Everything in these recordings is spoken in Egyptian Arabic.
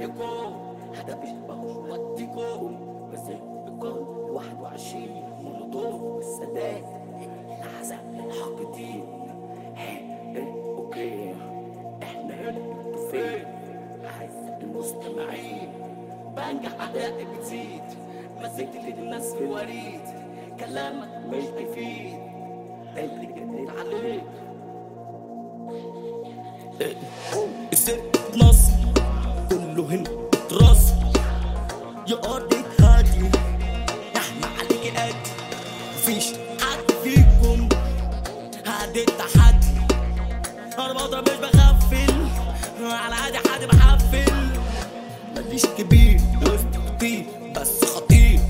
عليكم هذا بيشبهوش وديكم بس بكل 21 مولوتوف والسادات العزاء الحاقدين هي ايه اوكي احنا هنا انتوا فين اعزائي المستمعين بنجح ادائي بتزيد مسكت ايد الناس في وريد كلامك مش بيفيد اللي جديد عليك الست نص كله هنا تراس يا ارض هادي احنا عليك قد مفيش حد فيكم هادي التحدي انا بضرب مش بغفل على عادي حد بحفل ماليش كبير وسط كتير بس خطير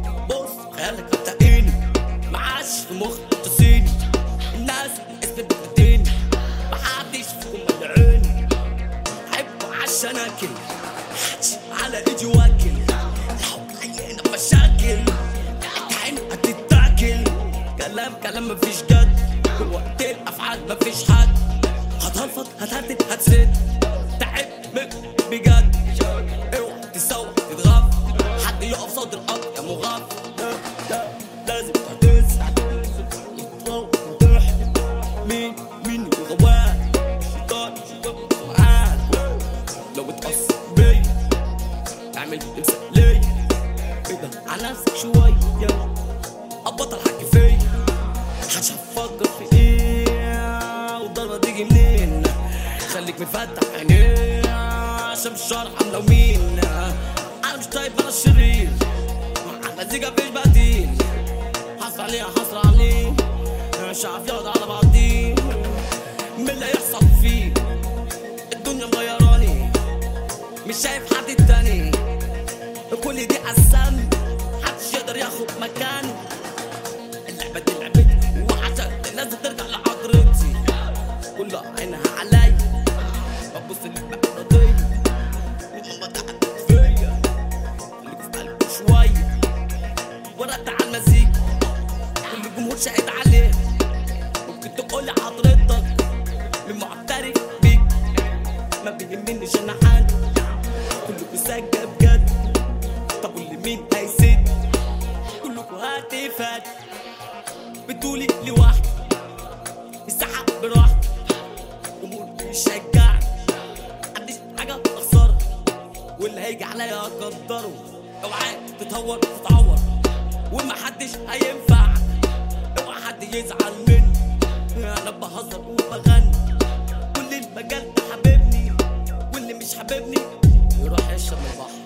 بص خيالك هتلاقيني معاش في مخ تصيني الناس اسمي بتديني محدش فيكم مدعيني حبه عشان اكل حدش على ايدي واكل لو عينا مشاكل العين هتتاكل كلام كلام مفيش جد وقت الافعال مفيش حد هتهلفط هتهدد هتسد تعب منك بجد اوعى تسوى تتغف حد يقف صدر الارض يا مغف لا لا لازم تعتز يتطور وتحت مين مين الغواه الشيطان الشيطان معاك لو بتقص بيا اعمل تمثالية اهدى على نفسك شوية ابطل حكي فيا محدش هتفكر في ايه والضربة تيجي منين خليك مفتح عينيه عشان مش هعرف لو مين انا مش طيب انا الشرير مع المزيكا مفيش بديل حصر عليه حصر عليه مش عارف يقعد على بعضيه من اللي هيحصل فيه الدنيا مغيراني مش شايف حد تاني كل دي قسام محدش يقدر ياخد مكاني اللعبة دي لعبتي وعشان الناس ترجع لحضرتي كلها عينها عليا ببص للمعرضية وماما تعبت فيا خليك في قلبي شوية ورقت على المزيكا كل الجمهور شاهد عليه ممكن تقولي حضرتك من معترف بيك ما بيهمنيش انا حالي كلكوا سجة بجد طب واللي مين هيسد كلكوا هاتفات بتقولي لوحدي الساحة براحتي جمهور بيشجعني عنديش حاجة أخسرها واللي هيجي عليا أقدره اوعى تتهور تتعور ومحدش هينفعك اوعى حد يزعل مني انا بهزر وبغني كل المجال ده حبيبني واللي مش حاببني يروح يشرب من البحر